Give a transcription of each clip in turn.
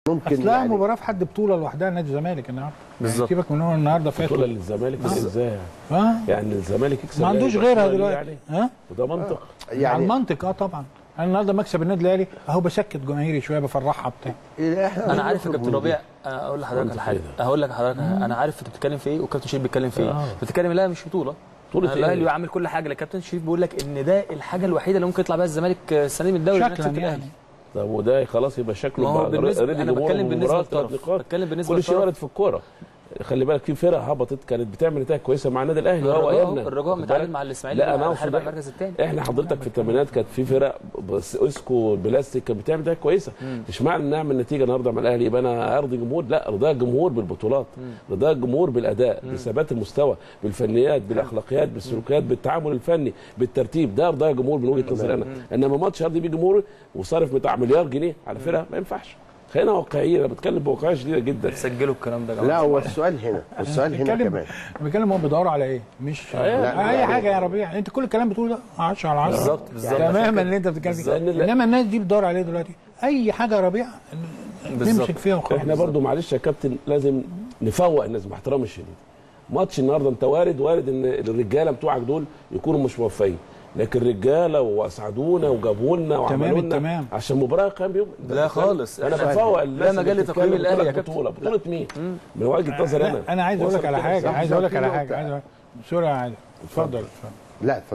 ممكن اصلها يعني مباراه في حد بطوله لوحدها نادي الزمالك النهارده بالظبط. يعني سيبك من هو النهارده بطوله فاتوا للزمالك بس ازاي يعني؟ اه يعني الزمالك يكسب ما عندوش الأهلي غيرها بطولة دلوقتي يعني ها وده منطق يعني يعني المنطق اه طبعا انا النهارده مكسب النادي الاهلي اهو بسكت جماهيري شويه بفرحها بتاع إيه، احنا انا عارف يا كابتن ربيع أنا اقول لحضرتك أنت على حاجه كده. هقول لك لحضرتك انا عارف انت بتتكلم في ايه والكابتن شريف بيتكلم في ايه آه. بتتكلم لا مش بطوله بطولة أنا إيه؟ الاهلي بيعمل كل حاجه لكن الكابتن شريف بيقول لك ان ده الحاجه الوحيده اللي ممكن يطلع بيها الزمالك السنه دي من الدوري إنها شكلا تكسب يعني الاهلي طب وده خلاص يبقى شكله ما هو بقى بالنسبه ريدي انا جمهور بتكلم بالنسبه ومباراة ثلاث للطرف نقاط. بتكلم بالنسبه كل شيء للطرف وارد في الكوره خلي بالك في فرق هبطت كانت بتعمل نتائج كويسه مع النادي الاهلي هو الرجاء ايامنا الرجاء واخد متعادل بالك؟ مع الاسماعيلي لا انا على حرب اقصد المركز الثاني احنا حضرتك في الثمانينات كانت في فرق بس اسكو بلاستيك كانت بتعمل نتائج كويسه مش معنى ان نعمل نتيجه النهارده مع الاهلي يبقى انا ارضي جمهور لا رضا الجمهور بالبطولات رضا الجمهور بالاداء بثبات المستوى بالفنيات بالاخلاقيات بالسلوكيات بالتعامل الفني بالترتيب ده رضا الجمهور من وجهه نظري انا انما ماتش ارضي بيه جمهور وصارف بتاع مليار جنيه على فرقه ما ينفعش خلينا واقعيين انا بتكلم بواقعيه شديده جدا سجلوا الكلام ده يا جماعه لا هو السؤال هنا السؤال هنا بيتكلم كمان بيتكلم هو بيدوروا على ايه مش لا، اي لا، حاجه يا ربيع انت كل الكلام بتقوله ده 10 على 10 بالظبط، بالظبط. تماما اللي انت بتتكلم فيه لأن لا- انما الناس دي بتدور عليه دلوقتي اي حاجه يا ربيع بالظبط. نمسك فيها وخلاص احنا برضو معلش يا كابتن لازم نفوق الناس باحترامي الشديد ماتش النهارده انت وارد وارد ان الرجاله بتوعك دول يكونوا مش موفقين لكن رجاله واسعدونا وجابوا لنا تمام وعملوا لنا التمام. عشان مباراه قام بيهم لا خالص. انا إحنا- بفوق لا الناس مجال اللي لتقييم بتتكلم الأهلي يا بطولة- كابتن. بطوله بطوله مين؟ من وجهه نظري انا انا عايز اقول لك على وصل كده حاجه صح. عايز اقول لك في على نقطة. حاجه عايز أقول- بسرعه يا عادل اتفضل اتفضل لا اتفضل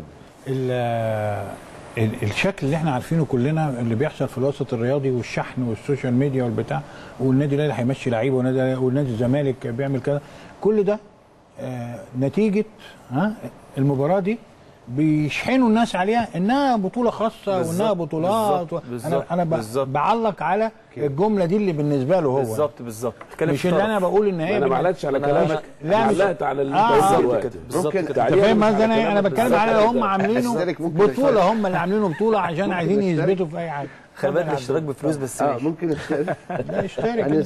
ال- ال- الشكل اللي احنا عارفينه كلنا اللي بيحصل في الوسط الرياضي والشحن والسوشيال ميديا والبتاع والنادي الاهلي هيمشي لعيبه والنادي والنادي الزمالك بيعمل كده كل ده آه، نتيجه ها المباراه دي بيشحنوا الناس عليها انها بطوله خاصه بالظبط، وانها بطولات بالظبط، انا بالظبط، انا ب- بالظبط. بعلق على الجمله دي اللي بالنسبه له هو بالظبط بالظبط بتتكلم مش في اللي الطرف. انا بقول ان هي انا بال- ما علقتش على أنا- كلامك لا، انا مش- علقت على اللي آه، انت قايله بالظبط دلوقتي كده بالظبط ممكن كده انت تعليق فاهم مش قصدي على انا انا كلامك بتكلم بالظبط على اللي هم كده. عاملينه أشترك ممكن بطوله أشترك. هم اللي عاملينه بطوله عشان عايزين أشترك. يثبتوا في اي حاجه خلي بالك الاشتراك بفلوس بس اه ماشي. ممكن لا اشترك أنا